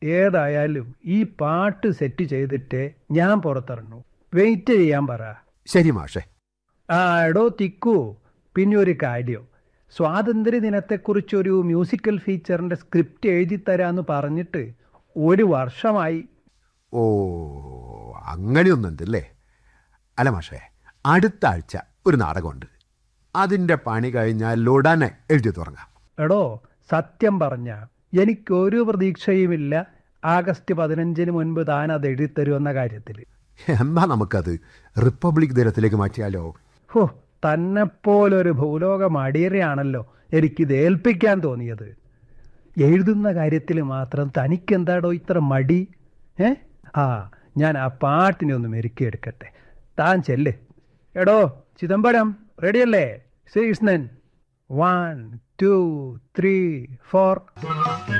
ഏതായാലും ഈ പാട്ട് സെറ്റ് ചെയ്തിട്ട് ഞാൻ പുറത്തിറങ്ങൂ വെയിറ്റ് ചെയ്യാൻ പറ ശരി മാഷേ ആ എടോ തിക്കു പിന്നെ ഒരു കാര്യം സ്വാതന്ത്ര്യ ദിനത്തെക്കുറിച്ചൊരു മ്യൂസിക്കൽ ഫീച്ചറിന്റെ സ്ക്രിപ്റ്റ് എഴുതി തരാന്ന് പറഞ്ഞിട്ട് ഒരു വർഷമായി ഓ അങ്ങനെയൊന്നുണ്ടല്ലേ അല്ല മാഷേ അടുത്ത ആഴ്ച ഒരു നാടകമുണ്ട് അതിൻ്റെ പണി കഴിഞ്ഞാൽ ഉടനെ എഴുതി തുടങ്ങാം എടോ സത്യം പറഞ്ഞ എനിക്കൊരു പ്രതീക്ഷയുമില്ല ആഗസ്റ്റ് പതിനഞ്ചിന് മുൻപ് താൻ അത് എഴുതിത്തരുമെന്ന കാര്യത്തിൽ എന്നാ നമുക്കത് റിപ്പബ്ലിക് ദിനത്തിലേക്ക് മാറ്റിയാലോ ഹോ തന്നെപ്പോലൊരു ഭൂലോക മടിയരെയാണല്ലോ എനിക്കിത് ഏൽപ്പിക്കാൻ തോന്നിയത് എഴുതുന്ന കാര്യത്തിൽ മാത്രം തനിക്കെന്താടോ ഇത്ര മടി ഏ ആ ഞാൻ ആ പാട്ടിനെ ഒന്ന് മെരുക്കിയെടുക്കട്ടെ താൻ ചെല്ല് എടോ ചിദംബരം റെഡിയല്ലേ Sreekrishnan one two three four